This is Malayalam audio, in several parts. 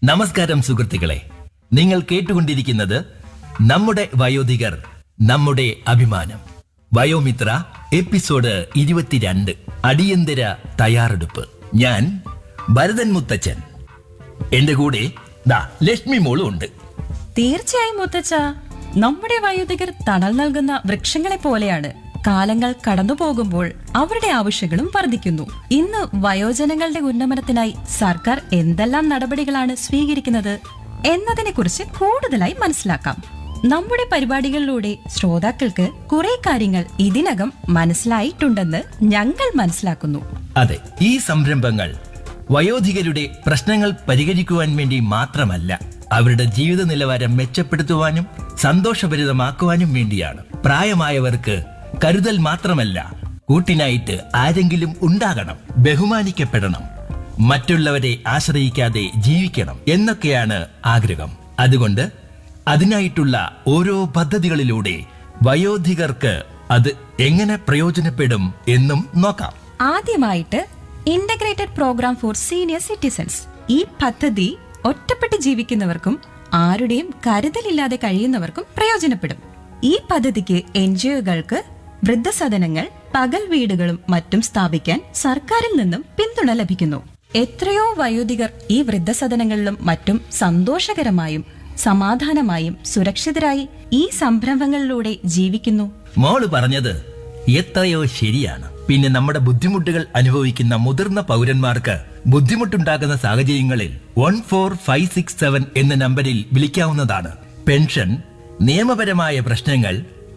നമസ്കാരം സുഹൃത്തുക്കളെ നിങ്ങൾ കേട്ടുകൊണ്ടിരിക്കുന്നത് നമ്മുടെ വയോധികർ നമ്മുടെ അഭിമാനം വയോമിത്ര എപ്പിസോഡ് ഇരുപത്തിരണ്ട് അടിയന്തര തയ്യാറെടുപ്പ് ഞാൻ ഭരതൻ മുത്തച്ഛൻ എന്റെ കൂടെ ദാ ലക്ഷ്മി മോളും ഉണ്ട് തീർച്ചയായും മുത്തച്ഛ നമ്മുടെ വയോധികർ തണൽ നൽകുന്ന വൃക്ഷങ്ങളെ പോലെയാണ് കാലങ്ങൾ കടന്നു പോകുമ്പോൾ അവരുടെ ആവശ്യങ്ങളും വർദ്ധിക്കുന്നു ഇന്ന് വയോജനങ്ങളുടെ ഉന്നമനത്തിനായി സർക്കാർ എന്തെല്ലാം നടപടികളാണ് സ്വീകരിക്കുന്നത് എന്നതിനെക്കുറിച്ച് കൂടുതലായി മനസ്സിലാക്കാം നമ്മുടെ പരിപാടികളിലൂടെ ശ്രോതാക്കൾക്ക് കുറെ കാര്യങ്ങൾ ഇതിനകം മനസ്സിലായിട്ടുണ്ടെന്ന് ഞങ്ങൾ മനസ്സിലാക്കുന്നു അതെ ഈ സംരംഭങ്ങൾ വയോധികരുടെ പ്രശ്നങ്ങൾ പരിഹരിക്കുവാൻ വേണ്ടി മാത്രമല്ല അവരുടെ ജീവിത നിലവാരം മെച്ചപ്പെടുത്തുവാനും സന്തോഷഭരിതമാക്കുവാനും വേണ്ടിയാണ് പ്രായമായവർക്ക് കരുതൽ മാത്രമല്ല കൂട്ടിനായിട്ട് ആരെങ്കിലും ഉണ്ടാകണം ബഹുമാനിക്കപ്പെടണം മറ്റുള്ളവരെ ആശ്രയിക്കാതെ ജീവിക്കണം എന്നൊക്കെയാണ് ആഗ്രഹം അതുകൊണ്ട് അതിനായിട്ടുള്ള ഓരോ പദ്ധതികളിലൂടെ വയോധികർക്ക് അത് എങ്ങനെ പ്രയോജനപ്പെടും എന്നും നോക്കാം ആദ്യമായിട്ട് integrated programme for senior citizens ഈ പദ്ധതി ഒറ്റപ്പെട്ട് ജീവിക്കുന്നവർക്കും ആരുടെയും കരുതലില്ലാതെ കഴിയുന്നവർക്കും പ്രയോജനപ്പെടും ഈ പദ്ധതിക്ക് എൻ ജി ഒകൾക്ക് വൃദ്ധസദനങ്ങൾ പകൽ വീടുകളും മറ്റും സ്ഥാപിക്കാൻ സർക്കാരിൽ നിന്നും പിന്തുണ ലഭിക്കുന്നു എത്രയോ വയോധികർ ഈ വൃദ്ധസദനങ്ങളിലും മറ്റും സന്തോഷകരമായും സമാധാനമായും സുരക്ഷിതരായി ഈ സംരംഭങ്ങളിലൂടെ ജീവിക്കുന്നു മോള് പറഞ്ഞത് എത്രയോ ശരിയാണ് പിന്നെ നമ്മുടെ ബുദ്ധിമുട്ടുകൾ അനുഭവിക്കുന്ന മുതിർന്ന പൗരന്മാർക്ക് ബുദ്ധിമുട്ടുണ്ടാകുന്ന സാഹചര്യങ്ങളിൽ one four five six seven എന്ന നമ്പറിൽ വിളിക്കാവുന്നതാണ് പെൻഷൻ നിയമപരമായ പ്രശ്നങ്ങൾ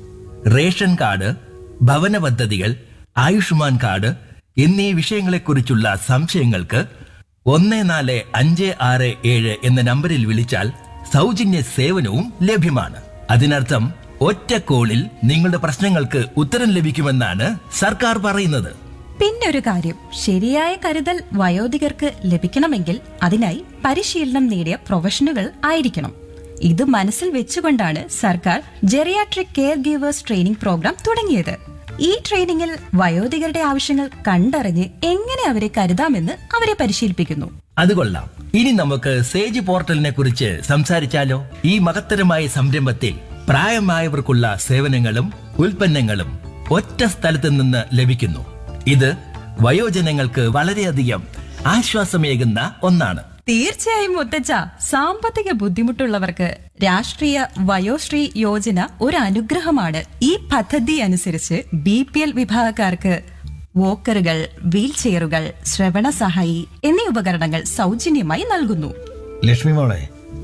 റേഷൻ കാർഡ് ഭവന പദ്ധതികൾ ആയുഷ്മാൻ കാർഡ് എന്നീ വിഷയങ്ങളെക്കുറിച്ചുള്ള സംശയങ്ങൾക്ക് ഒന്ന് നാല് അഞ്ച് ആറ് ഏഴ് എന്ന നമ്പറിൽ വിളിച്ചാൽ സൗജന്യ സേവനവും ലഭ്യമാണ് അതിനർത്ഥം ഒറ്റ കോളിൽ നിങ്ങളുടെ പ്രശ്നങ്ങൾക്ക് ഉത്തരം ലഭിക്കുമെന്നാണ് സർക്കാർ പറയുന്നത് പിന്നെ ഒരു കാര്യം ശരിയായ കരുതൽ വയോധികർക്ക് ലഭിക്കണമെങ്കിൽ അതിനായി പരിശീലനം നേടിയ പ്രൊഫഷണലുകൾ ആയിരിക്കണം ഇത് മനസ്സിൽ വെച്ചുകൊണ്ടാണ് സർക്കാർ geriatric care givers training programme തുടങ്ങിയത് ഈ ട്രെയിനിങ്ങിൽ വയോധികരുടെ ആവശ്യങ്ങൾ കണ്ടറിഞ്ഞ് എങ്ങനെ അവരെ കരുതാമെന്ന് അവരെ പരിശീലിപ്പിക്കുന്നു അത് കൊള്ളാം ഇനി നമുക്ക് സേജ് പോർട്ടലിനെ കുറിച്ച് സംസാരിച്ചാലോ ഈ മഹത്തരമായ സംരംഭത്തിൽ പ്രായമായവർക്കുള്ള സേവനങ്ങളും ഉൽപ്പന്നങ്ങളും ഒറ്റ സ്ഥലത്ത് നിന്ന് ലഭിക്കുന്നു ഇത് വയോജനങ്ങൾക്ക് വളരെയധികം ആശ്വാസമേകുന്ന ഒന്നാണ് തീർച്ചയായും മുത്തച്ഛ സാമ്പത്തിക ബുദ്ധിമുട്ടുള്ളവർക്ക് രാഷ്ട്രീയ വയോശ്രീ യോജന ഒരു അനുഗ്രഹമാണ് ഈ പദ്ധതി അനുസരിച്ച് ബി പി എൽ വിഭാഗക്കാർക്ക് വോക്കറുകൾ വീൽ ചെയറുകൾ ശ്രവണ സഹായി എന്നീ ഉപകരണങ്ങൾ സൗജന്യമായി നൽകുന്നു ലക്ഷ്മി മോളെ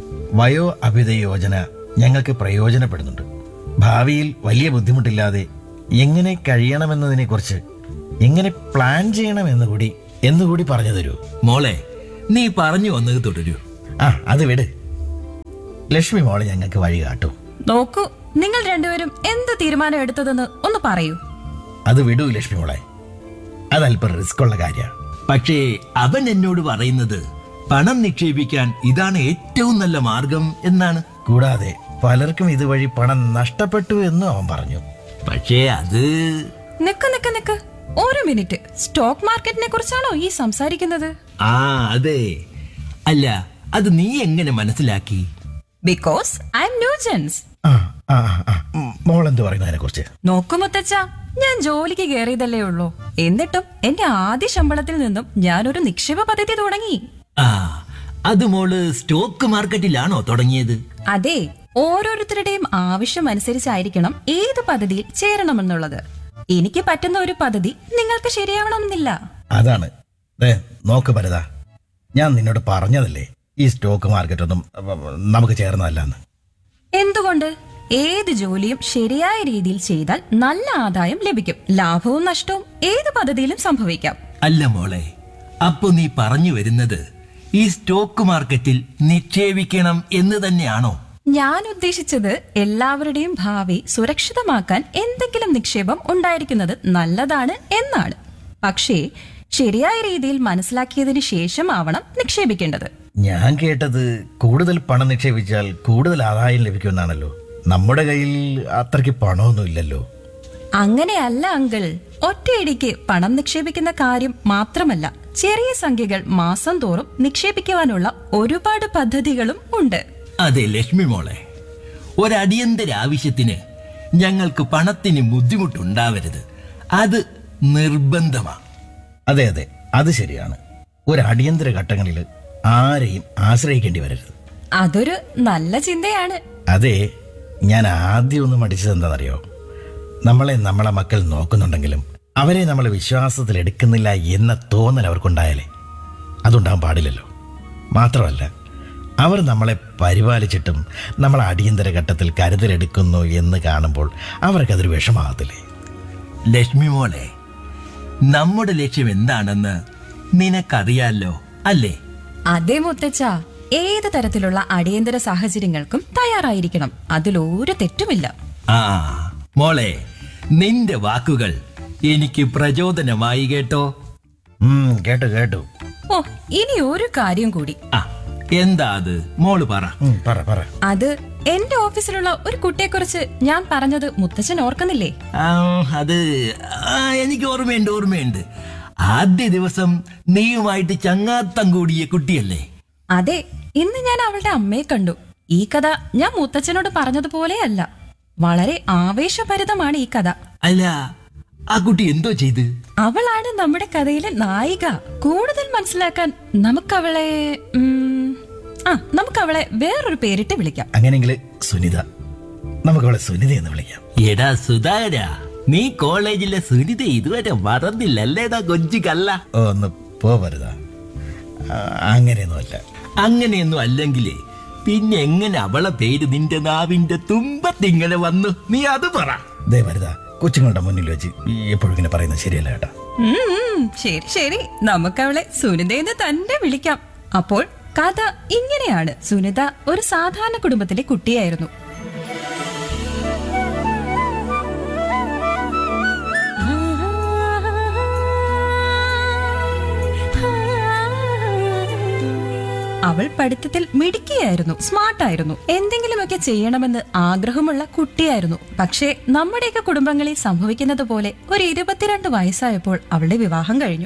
വയോ അഭ്യുദയ യോജന ഞങ്ങൾക്ക് പ്രയോജനപ്പെടുന്നുണ്ട് ഭാവിയിൽ വലിയ ബുദ്ധിമുട്ടില്ലാതെ എങ്ങനെ കഴിയണമെന്നതിനെ കുറിച്ച് എങ്ങനെ പ്ലാൻ ചെയ്യണമെന്ന് കൂടി എന്നുകൂടി പറഞ്ഞു തരൂ മോളെ നീ പറഞ്ഞു വന്നത് തുടരൂ ആ അത് വിട് ലക്ഷ്മി മോളെ ഞങ്ങൾക്ക് വഴി കാട്ടൂ നോക്കൂ നിങ്ങൾ രണ്ടുപേരും എന്ത് തീരുമാനം എടുത്തതെന്ന് ഒന്ന് പറയൂ അത് വിടൂ ലക്ഷ്മി മോളെ അതല്പം റിസ്ക് ഉള്ള കാര്യമാണ് പക്ഷേ അവൻ എന്നോട് പറയുന്നത് പണം നിക്ഷേപിക്കാൻ ഇതാണ് ഏറ്റവും നല്ല മാർഗം എന്നാണ് കൂടാതെ പലർക്കും ഇതുവഴി പണം നഷ്ടപ്പെട്ടു എന്നും അവൻ പറഞ്ഞു പക്ഷേ അത് നിക്ക് നിക്ക് നിക്ക് ഒരു മിനിറ്റ് സ്റ്റോക്ക് മാർക്കറ്റിനെ കുറിച്ചാണോ ഈ സംസാരിക്കുന്നത് ആ അതെ അല്ല അത് നീ എങ്ങനെ മനസ്സിലാക്കി ബിക്കോസ് ഐ എം ന്യൂജൻസ് ആ ആ ആ മോൾ എന്ത് പറയുന്നു അതിനെ കുറിച്ച് നോക്കൂ മുത്തച്ഛ ഞാൻ ജോലിക്ക് കയറിയതല്ലേ ഉള്ളൂ എന്നിട്ടും എന്റെ ആദ്യ ശമ്പളത്തിൽ നിന്നും ഞാനൊരു നിക്ഷേപ പദ്ധതി തുടങ്ങി ആ അത് മോള് സ്റ്റോക്ക് മാർക്കറ്റിലാണോ തുടങ്ങിയത് അതെ ഓരോരുത്തരുടെയും ആവശ്യം അനുസരിച്ചായിരിക്കണം ഏത് പദ്ധതിയിൽ ചേരണമെന്നുള്ളത് എനിക്ക് പറ്റുന്ന ഒരു പദ്ധതി നിങ്ങൾക്ക് ശരിയാവണമെന്നില്ല അതാണ് ദേ നോക്ക് ഭരത ഞാൻ നിന്നോട് പറഞ്ഞതല്ലേ ഈ സ്റ്റോക്ക് മാർക്കറ്റ് ഒന്നും അപ്പൊ, നമുക്ക് ചേർന്നതല്ലെന്ന് എന്തുകൊണ്ട് ഏത് ജോലിയും ശരിയായ രീതിയിൽ ചെയ്താൽ നല്ല ആദായം ലഭിക്കും ലാഭവും നഷ്ടവും ഏത് പദ്ധതിയിലും സംഭവിക്കാം അല്ല മോളെ അപ്പൊ നീ പറഞ്ഞു വരുന്നത് ഈ സ്റ്റോക്ക് മാർക്കറ്റിൽ നിക്ഷേപിക്കണം എന്ന് തന്നെയാണോ ഞാൻ ഉദ്ദേശിച്ചത് എല്ലാവരുടെയും ഭാവി സുരക്ഷിതമാക്കാൻ എന്തെങ്കിലും നിക്ഷേപം ഉണ്ടായിരിക്കുന്നത് നല്ലതാണ് എന്നാണ് പക്ഷേ ശരിയായ രീതിയിൽ മനസ്സിലാക്കിയതിനു ശേഷമാവണം നിക്ഷേപിക്കേണ്ടത് ഞാൻ കേട്ടത് കൂടുതൽ പണം നിക്ഷേപിച്ചാൽ കൂടുതൽ ആദായം ലഭിക്കുമെന്നാണല്ലോ നമ്മുടെ കയ്യിൽ അത്രയ്ക്ക് പണമൊന്നും ഇല്ലല്ലോ അങ്ങനെയല്ല അങ്കിൾ ഒറ്റയടിക്ക് പണം നിക്ഷേപിക്കുന്ന കാര്യം മാത്രമല്ല ചെറിയ സംഖ്യകൾ മാസം തോറും നിക്ഷേപിക്കുവാനുള്ള ഒരുപാട് പദ്ധതികളും ഉണ്ട് അതെ ലക്ഷ്മി മോളെ ഒരടിയന്തര ആവശ്യത്തിന് ഞങ്ങൾക്ക് പണത്തിന് ബുദ്ധിമുട്ടുണ്ടാവരുത് അത് നിർബന്ധമാണ് അതെ അതെ അത് ശരിയാണ് ഒരു അടിയന്തര ഘട്ടങ്ങളിൽ ആരെയും ആശ്രയിക്കേണ്ടി വരരുത് അതൊരു നല്ല ചിന്തയാണ് അതെ ഞാൻ ആദ്യം ഒന്ന് മടിച്ചത് എന്താണെന്നറിയോ നമ്മളെ നമ്മളെ മക്കൾ നോക്കുന്നുണ്ടെങ്കിലും അവരെ നമ്മൾ വിശ്വാസത്തിൽ എടുക്കുന്നില്ല എന്ന തോന്നൽ അവർക്കുണ്ടായാലേ അതുണ്ടാകാൻ പാടില്ലല്ലോ മാത്രമല്ല അവർ നമ്മളെ പരിപാലിച്ചിട്ടും നമ്മൾ അടിയന്തര ഘട്ടത്തിൽ കരുതലെടുക്കുന്നു എന്ന് കാണുമ്പോൾ അവർക്കതൊരു വിഷമാകത്തില്ലേ ലക്ഷ്മി മോളെ നമ്മുടെ ലക്ഷ്യം എന്താണെന്ന് നിനക്കറിയാലോ അല്ലേ അതേ മുത്തച്ഛ ഏത് തരത്തിലുള്ള അടിയന്തര സാഹചര്യങ്ങൾക്കും തയ്യാറായിരിക്കണം അതിലൊരു തെറ്റുമില്ല ആ മോളെ നിന്റെ വാക്കുകൾ എനിക്ക് പ്രചോദനമായി കേട്ടോ ഉം, കേട്ടു കേട്ടു ഓ ഇനി ഒരു കാര്യം കൂടി ആ എന്താ അത് മോള് പറ ഉം, പറ പറ അത് എന്റെ ഓഫീസിലുള്ള ഒരു കുട്ടിയെക്കുറിച്ച് ഞാൻ പറഞ്ഞത് മുത്തച്ഛൻ ഓർക്കുന്നില്ലേ ആ, അത് ആ, എനിക്ക് ഓർമ്മയുണ്ട് ഓർമ്മയുണ്ട് ആദ്യ ദിവസം നീയുമായിട്ട് ചങ്ങാത്തം കൂടിയ കുട്ടിയല്ലേ അതെ ഇന്ന് ഞാൻ അവളുടെ അമ്മയെ കണ്ടു ഈ കഥ ഞാൻ മുത്തച്ഛനോട് പറഞ്ഞതുപോലെയല്ല വളരെ ആവേശഭരിതമാണ് ഈ കഥ അല്ല ആ കുട്ടി എന്തോ ചെയ്ത് അവളാണ് നമ്മുടെ കഥയിലെ നായിക കൂടുതൽ മനസ്സിലാക്കാൻ നമുക്കവളെ ഉം, ആ നമുക്കവളെ വേറൊരു പേരിട്ട് വിളിക്കാം അങ്ങനെയെങ്കിൽ സുനിത നമുക്ക് അവളെ സുനിത എന്ന് വിളിക്കാം എടാ സുധാര നീ കോളേജിലെ സുനിത ഇതുവരെ മറന്നില്ലല്ലേടാ കൊഞ്ചു കല്ല ഓ ഒന്ന് പോവരുതാ ആ, അങ്ങനെയൊന്നുമല്ല അങ്ങനെയൊന്നും അല്ലെങ്കിലേ പിന്നെ എങ്ങനെ അവളെ പേര് നിന്റെ നാവിന്റെ തുമ്പത്തിങ്ങനെ വന്നു നീ അത് പറ ദേ വരുതാ കൊച്ചുങ്ങളുടെ മുന്നിൽ വെച്ച് ഈ എപ്പോഴും ഇങ്ങനെ പറയുന്നത് ശരിയല്ല കേട്ടാ ഉം, ഉം, ശരി ശരി നമുക്കവളെ സുനിതയെന്ന് തന്നെ വിളിക്കാം അപ്പോൾ കഥ ഇങ്ങനെയാണ് സുനിത ഒരു സാധാരണ കുടുംബത്തിലെ കുട്ടിയായിരുന്നു അവൾ പഠിത്തത്തിൽ മിടുക്കിയായിരുന്നു സ്മാർട്ടായിരുന്നു എന്തെങ്കിലുമൊക്കെ ചെയ്യണമെന്ന് ആഗ്രഹമുള്ള കുട്ടിയായിരുന്നു പക്ഷേ നമ്മുടെയൊക്കെ കുടുംബങ്ങളിൽ സംഭവിക്കുന്നത് പോലെ ഒരു ഇരുപത്തിരണ്ട് വയസ്സായപ്പോൾ അവളുടെ വിവാഹം കഴിഞ്ഞു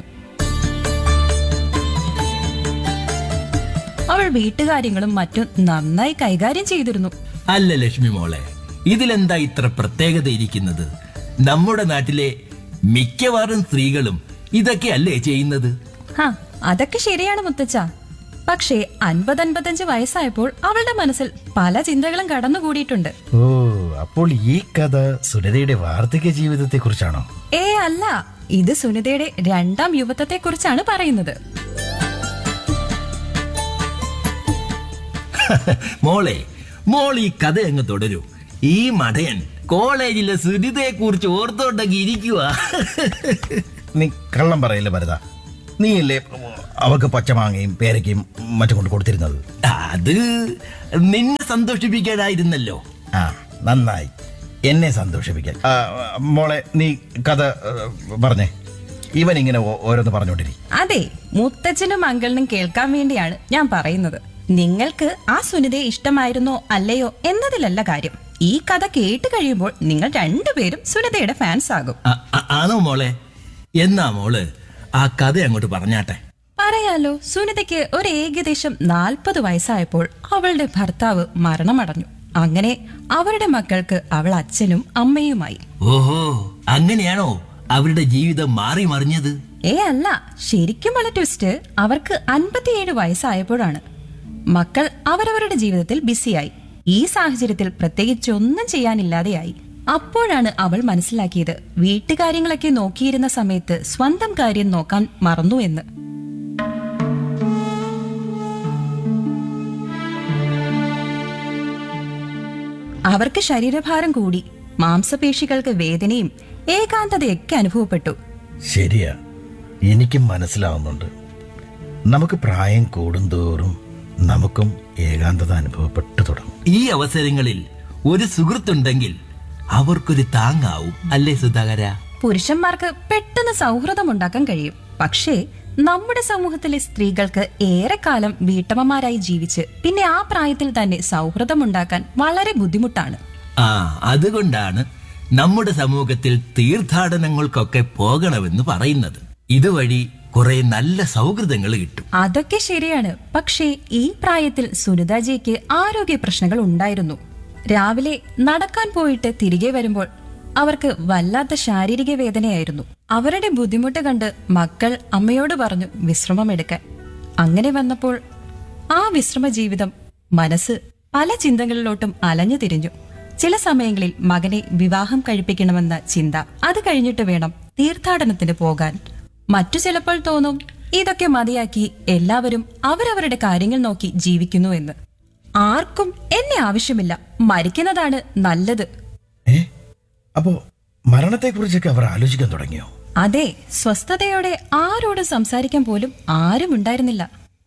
അവൾ വീട്ടുകാര്യങ്ങളും മറ്റും നന്നായി കൈകാര്യം ചെയ്തിരുന്നു അല്ല ലക്ഷ്മി മോളെ ഇതിലെന്താ ഇത്ര പ്രത്യേകത ഇരിക്കുന്നത് നമ്മുടെ നാട്ടിലെ മിക്കവാറും സ്ത്രീകളും ഇതൊക്കെ അല്ലേ ചെയ്യുന്നത് ഹാ അതൊക്കെ ശരിയാണ് മുത്തച്ഛ പക്ഷേ അൻപത് അൻപത്തഞ്ച് വയസ്സായപ്പോൾ അവളുടെ മനസ്സിൽ പല ചിന്തകളും കടന്നുകൂടിയിട്ടുണ്ട് ഓ അപ്പോൾ ഈ കഥ സുനിതയുടെ വാർദ്ധക്യ ജീവിതത്തെ കുറിച്ചാണോ ഏ അല്ല ഇത് സുനിതയുടെ രണ്ടാം യുവത്വത്തെ കുറിച്ചാണ് പറയുന്നത് മോളെ മോൾ ഈ കഥ അങ്ങ് തുടരൂ ഈ മടയൻ കോളേജിലെ സുനിതയെ കുറിച്ച് ഓർത്തോണ്ടൊക്കെ ഇരിക്കുക നീ കള്ളം പറയില്ല ഭരത നീയല്ലേ അവക്ക് പച്ചമാങ്ങയും പേരയ്ക്കയും മറ്റും കൊണ്ട് കൊടുത്തിരുന്നത് അത് നിന്നെ സന്തോഷിപ്പിക്കാനായിരുന്നല്ലോ ആ നന്നായി എന്നെ സന്തോഷിപ്പിക്കാൻ ആ, മോളെ നീ കഥ ആ, പറഞ്ഞേ ഇവൻ ഇങ്ങനെ ഓ- ഓരോന്ന് പറഞ്ഞോണ്ടിരി അതെ മുത്തച്ഛനും അങ്കിളിനും കേൾക്കാൻ വേണ്ടിയാണ് ഞാൻ പറയുന്നത് നിങ്ങൾക്ക് ആ സുനിതയെ ഇഷ്ടമായിരുന്നോ അല്ലയോ എന്നതിലല്ല കാര്യം ഈ കഥ കേട്ട് കഴിയുമ്പോൾ നിങ്ങൾ രണ്ടുപേരും സുനിതയുടെ ഫാൻസ് ആകും ആ- ആ- ആണോ മോളെ എന്നാ മോള് ആ കഥ അങ്ങോട്ട് പറഞ്ഞാട്ടെ പറയാലോ സുനിതയ്ക്ക് ഒരു ഏകദേശം നാൽപ്പത് വയസ്സായപ്പോൾ അവളുടെ ഭർത്താവ് മരണമടഞ്ഞു അങ്ങനെ അവരുടെ മക്കൾക്ക് അവൾ അച്ഛനും അമ്മയുമായി ഓഹോ അങ്ങനെയാണോ അവരുടെ ജീവിതം മാറി മറിഞ്ഞത് ഏ അല്ല ശരിക്കുമുള്ള ട്വിസ്റ്റ് അവർക്ക് അൻപത്തിയേഴ് വയസ്സായപ്പോഴാണ് മക്കൾ അവരവരുടെ ജീവിതത്തിൽ ബിസിയായി ഈ സാഹചര്യത്തിൽ പ്രത്യേകിച്ച് ഒന്നും ചെയ്യാനില്ലാതെയായി അപ്പോഴാണ് അവൾ മനസ്സിലാക്കിയത് വീട്ടുകാര്യങ്ങളൊക്കെ നോക്കിയിരുന്ന സമയത്ത് സ്വന്തം കാര്യം നോക്കാൻ മറന്നു എന്ന് അവർക്ക് ശരീരഭാരം കൂടി മാംസപേശികൾക്ക് വേദനയും ഏകാന്തതയൊക്കെ അനുഭവപ്പെട്ടു ശരിയാ എനിക്കും മനസ്സിലാവുന്നുണ്ട് നമുക്ക് പ്രായം കൂടുന്തോറും നമുക്കും ഏകാന്തത അനുഭവപ്പെട്ടു തുടങ്ങും ഈ അവസരങ്ങളിൽ ഒരു സുഹൃത്തുണ്ടെങ്കിൽ അവർക്കൊരു താങ്ങാവും അല്ലേ സുധാകര പുരുഷന്മാർക്ക് പെട്ടെന്ന് സൗഹൃദമുണ്ടാക്കാൻ കഴിയും പക്ഷേ നമ്മുടെ സമൂഹത്തിലെ സ്ത്രീകൾക്ക് ഏറെക്കാലം വീട്ടമ്മമാരായി ജീവിച്ച് പിന്നെ ആ പ്രായത്തിൽ തന്നെ സൗഹൃദമുണ്ടാക്കാൻ വളരെ ബുദ്ധിമുട്ടാണ് ആ അതുകൊണ്ടാണ് നമ്മുടെ സമൂഹത്തിൽ തീർത്ഥാടനങ്ങൾക്കൊക്കെ പോകണമെന്ന് പറയുന്നത് ഇതുവഴി കുറെ നല്ല സൗഹൃദങ്ങൾ കിട്ടും അതൊക്കെ ശരിയാണ് പക്ഷേ ഈ പ്രായത്തിൽ സുനിതാജിക്ക് ആരോഗ്യ പ്രശ്നങ്ങൾ ഉണ്ടായിരുന്നു രാവിലെ നടക്കാൻ പോയിട്ട് തിരികെ വരുമ്പോൾ അവർക്ക് വല്ലാത്ത ശാരീരിക വേദനയായിരുന്നു അവരുടെ ബുദ്ധിമുട്ട് കണ്ട് മക്കൾ അമ്മയോട് പറഞ്ഞു വിശ്രമമെടുക്കാൻ അങ്ങനെ വന്നപ്പോൾ ആ വിശ്രമ ജീവിതം മനസ്സ് പല ചിന്തകളിലോട്ടും അലഞ്ഞു തിരിഞ്ഞു ചില സമയങ്ങളിൽ മകനെ വിവാഹം കഴിപ്പിക്കണമെന്ന ചിന്ത അത് കഴിഞ്ഞിട്ട് വേണം തീർത്ഥാടനത്തിന് പോകാൻ മറ്റു ചിലപ്പോൾ തോന്നും ഇതൊക്കെ മതിയാക്കി എല്ലാവരും അവരവരുടെ കാര്യങ്ങൾ നോക്കി ജീവിക്കുന്നു എന്ന് ആർക്കും എന്നെ ആവശ്യമില്ല മരിക്കുന്നതാണ് നല്ലത് ഏ അപ്പോ മരണത്തെക്കുറിച്ചൊക്കെ അവർ ആലോചിക്കാൻ തുടങ്ങിയോ അതെ സ്വസ്ഥതയോടെ ആരോടും സംസാരിക്കാൻ പോലും ആരും ഉണ്ടായിരുന്നില്ല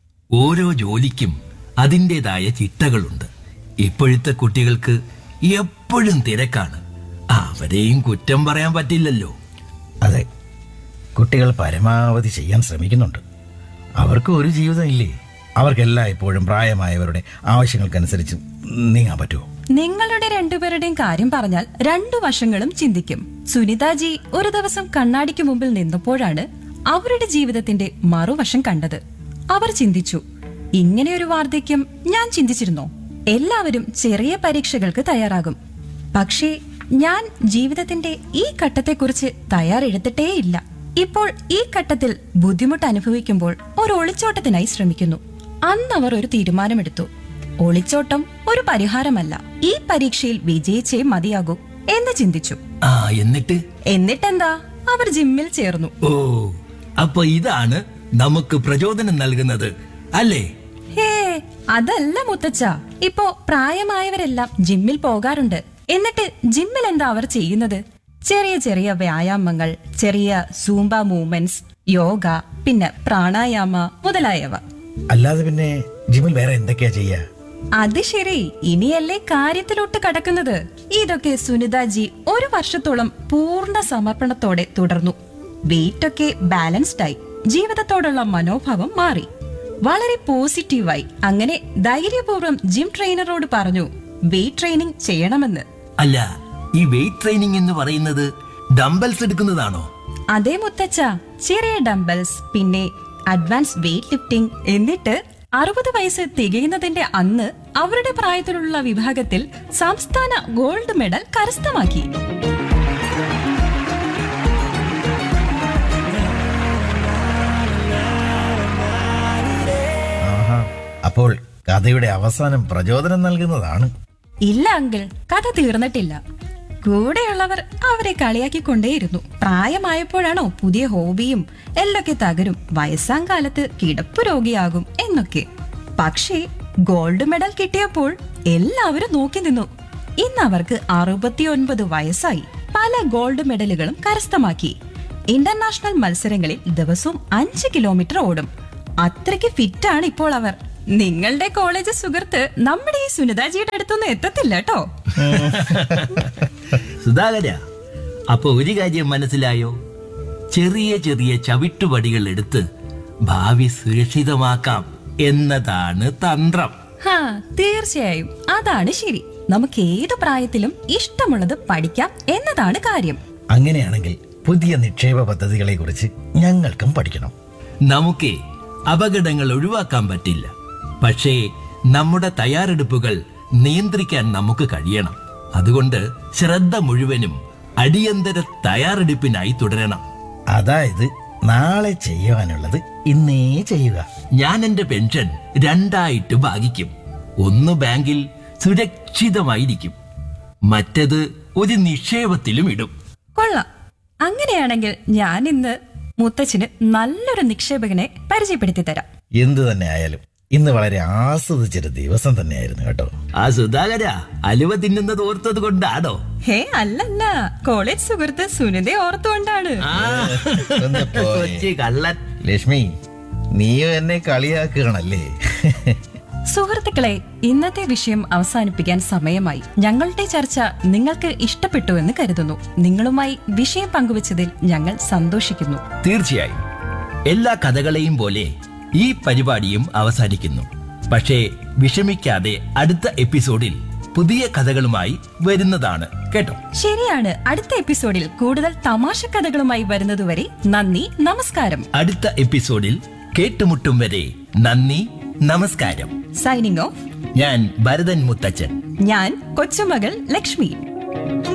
ഓരോ ജോലിക്കും അതിൻ്റെതായ ചിട്ടകളുണ്ട് ഇപ്പോഴത്തെ കുട്ടികൾക്ക് എപ്പോഴും തിരക്കാണ് അവരെയും കുറ്റം പറയാൻ പറ്റില്ലല്ലോ അതെ കുട്ടികൾ പരമാവധി ചെയ്യാൻ ശ്രമിക്കുന്നുണ്ട് അവർക്ക് ഒരു ജീവിതം ഇല്ലേ അവർക്കെല്ലാം ഇപ്പോഴും പ്രായമായവരുടെ ആവശ്യങ്ങൾക്കനുസരിച്ച് നീങ്ങാൻ പറ്റുമോ നിങ്ങളുടെ രണ്ടുപേരുടെയും കാര്യം പറഞ്ഞാൽ രണ്ടു വശങ്ങളും ചിന്തിക്കും സുനിതാജി ഒരു ദിവസം കണ്ണാടിക്ക് മുമ്പിൽ നിന്നപ്പോഴാണ് അവരുടെ ജീവിതത്തിന്റെ മറുവശം കണ്ടത് അവർ ചിന്തിച്ചു ഇങ്ങനെയൊരു വാർദ്ധക്യം ഞാൻ ചിന്തിച്ചിരുന്നോ എല്ലാവരും ചെറിയ പരീക്ഷകൾക്ക് തയ്യാറാകും പക്ഷേ ഞാൻ ജീവിതത്തിന്റെ ഈ ഘട്ടത്തെക്കുറിച്ച് തയ്യാറെടുത്തിട്ടേയില്ല ഇപ്പോൾ ഈ ഘട്ടത്തിൽ ബുദ്ധിമുട്ട് അനുഭവിക്കുമ്പോൾ ഒരു ഒളിച്ചോട്ടത്തിനായി ശ്രമിക്കുന്നു അന്ന് അവർ ഒരു തീരുമാനമെടുത്തു ഒളിച്ചോട്ടം ഒരു പരിഹാരമല്ല ഈ പരീക്ഷയിൽ വിജയിച്ചേ മതിയാകൂ എന്ന് ചിന്തിച്ചു ആ എന്നിട്ട് എന്നിട്ടെന്താ അവർ ജിമ്മിൽ ചേർന്നു ഓ അപ്പൊ ഇതാണ് നമുക്ക് പ്രചോദനം നൽകുന്നത് അല്ലേ ഹേ അതല്ല മുത്തച്ഛ ഇപ്പോ പ്രായമായവരെല്ലാം ജിമ്മിൽ പോകാറുണ്ട് എന്നിട്ട് ജിമ്മിൽ എന്താ അവർ ചെയ്യുന്നത് ചെറിയ ചെറിയ വ്യായാമങ്ങൾ ചെറിയ സൂംബ മൂവ്മെന്റ്സ് യോഗ പിന്നെ പ്രാണായാമ മുതലായവ അല്ലാതെ പിന്നെ ജിമ്മിൽ വേറെ എന്തൊക്കെയാ ചെയ്യാ അത് ശരി ഇനിയല്ലേ കാര്യത്തിലോട്ട് കടക്കുന്നത് ഇതൊക്കെ സുനിതാജി ഒരു വർഷത്തോളം പൂർണ്ണ സമർപ്പണത്തോടെ തുടർന്നു വെയിറ്റൊക്കെ ബാലൻസ്ഡ് ആയി ജീവിതത്തോടുള്ള മനോഭാവം മാറി വളരെ പോസിറ്റീവായി അങ്ങനെ ധൈര്യപൂർവ്വം ജിം ട്രെയിനറോട് പറഞ്ഞു വെയിറ്റ് ട്രെയിനിങ് ചെയ്യണമെന്ന് അല്ല ഈ വെയിറ്റ് ട്രെയിനിങ് എന്ന് പറയുന്നത് ഡംബൽസ് എടുക്കുന്നതാണോ അതേ മുത്തച്ഛ ചെറിയ ഡംബൽസ് പിന്നെ അഡ്വാൻസ് വെയിറ്റ് ലിഫ്റ്റിംഗ് എന്നിട്ട് അറുപത് വയസ്സ് തികയുന്നതിന്റെ അന്ന് അവരുടെ പ്രായത്തിലുള്ള വിഭാഗത്തിൽ സംസ്ഥാന ഗോൾഡ് മെഡൽ കരസ്ഥമാക്കി ആഹാ അപ്പോൾ കഥയുടെ അവസാനം പ്രചോദനം നൽകുന്നതാണ് ഇല്ല അങ്കിൾ കഥ തീർന്നിട്ടില്ല കൂടെയുള്ളവർ അവരെ കളിയാക്കിക്കൊണ്ടേയിരുന്നു പ്രായമായപ്പോഴാണോ പുതിയ ഹോബിയും എല്ലൊക്കെ തകരും വയസ്സാം കാലത്ത് കിടപ്പ് രോഗിയാകും എന്നൊക്കെ പക്ഷേ ഗോൾഡ് മെഡൽ കിട്ടിയപ്പോൾ എല്ലാവരും നോക്കി നിന്നു ഇന്ന് അവർക്ക് അറുപത്തിയൊൻപത് വയസ്സായി പല ഗോൾഡ് മെഡലുകളും കരസ്ഥമാക്കി ഇന്റർനാഷണൽ മത്സരങ്ങളിൽ ദിവസവും അഞ്ച് കിലോമീറ്റർ ഓടും അത്രയ്ക്ക് ഫിറ്റാണ് ഇപ്പോൾ അവർ നിങ്ങളുടെ കോളേജ് സുഹൃത്ത് നമ്മുടെ ഈ സുനിതാജിയുടെ അടുത്തൊന്നും എത്തത്തില്ല കേട്ടോ സുധാകര അപ്പൊ ഒരു കാര്യം മനസ്സിലായോ ചെറിയ ചെറിയ ചവിട്ടുപടികൾ എടുത്ത് ഭാവി സുരക്ഷിതമാക്കാം എന്നതാണ് തന്ത്രം ഹാ തീർച്ചയായും അതാണ് ശരി നമുക്ക് ഏത് പ്രായത്തിലും ഇഷ്ടമുള്ളത് പഠിക്കാം എന്നതാണ് കാര്യം അങ്ങനെയാണെങ്കിൽ പുതിയ നിക്ഷേപ പദ്ധതികളെ കുറിച്ച് ഞങ്ങൾക്കും പഠിക്കണം നമുക്ക് അപകടങ്ങൾ ഒഴിവാക്കാൻ പറ്റില്ല പക്ഷേ നമ്മുടെ തയ്യാറെടുപ്പുകൾ നിയന്ത്രിക്കാൻ നമുക്ക് കഴിയണം അതുകൊണ്ട് ശ്രദ്ധ മുഴുവനും അടിയന്തര തയ്യാറെടുപ്പിനായി തുടരണം അതായത് നാളെ ചെയ്യുവാനുള്ളത് ഇന്നേ ചെയ്യുക ഞാൻ എന്റെ പെൻഷൻ രണ്ടായിട്ട് ഭാഗിക്കും ഒന്ന് ബാങ്കിൽ സുരക്ഷിതമായിരിക്കും മറ്റത് ഒരു നിക്ഷേപത്തിലും ഇടും കൊള്ളാം അങ്ങനെയാണെങ്കിൽ ഞാൻ ഇന്ന് മുത്തച്ഛന് നല്ലൊരു നിക്ഷേപകനെ പരിചയപ്പെടുത്തി തരാം എന്തു തന്നെ ആയാലും ഇന്ന് വളരെ ആസ്വദിച്ചൊരു ദിവസം തന്നെയായിരുന്നു കേട്ടോ ആ സുധാകര അലുവ തിന്നുന്നത് ഓർത്തത് കൊണ്ടാണോ ഹേ അല്ലല്ല കോളേജ് സുഹൃത്ത് സുനിതയെ ഓർത്തുകൊണ്ടാണ് ആ, കൊച്ചി കള്ളൻ ലക്ഷ്മി നീയും എന്നെ കളിയാക്കുകയാണല്ലേ സുഹൃത്തുക്കളെ ഇന്നത്തെ വിഷയം അവസാനിപ്പിക്കാൻ സമയമായി ഞങ്ങളുടെ ചർച്ച നിങ്ങൾക്ക് ഇഷ്ടപ്പെട്ടു എന്ന് കരുതുന്നു നിങ്ങളുമായി വിഷയം പങ്കുവച്ചതിൽ ഞങ്ങൾ സന്തോഷിക്കുന്നു തീർച്ചയായും എല്ലാ കഥകളെയും പോലെ ഈ പരിപാടിയും അവസാനിക്കുന്നു പക്ഷേ വിഷമിക്കാതെ അടുത്ത എപ്പിസോഡിൽ പുതിയ കഥകളുമായി വരുന്നതാണ് കേട്ടോ ശരിയാണ് അടുത്ത എപ്പിസോഡിൽ കൂടുതൽ തമാശ കഥകളുമായി വരുന്നതുവരെ നന്ദി നമസ്കാരം അടുത്ത എപ്പിസോഡിൽ കേട്ടുമുട്ടും വരെ നന്ദി നമസ്കാരം സൈനിങ് ഓഫ് ഞാൻ ഭരതൻ മുത്തച്ഛൻ ഞാൻ കൊച്ചുമകൾ ലക്ഷ്മി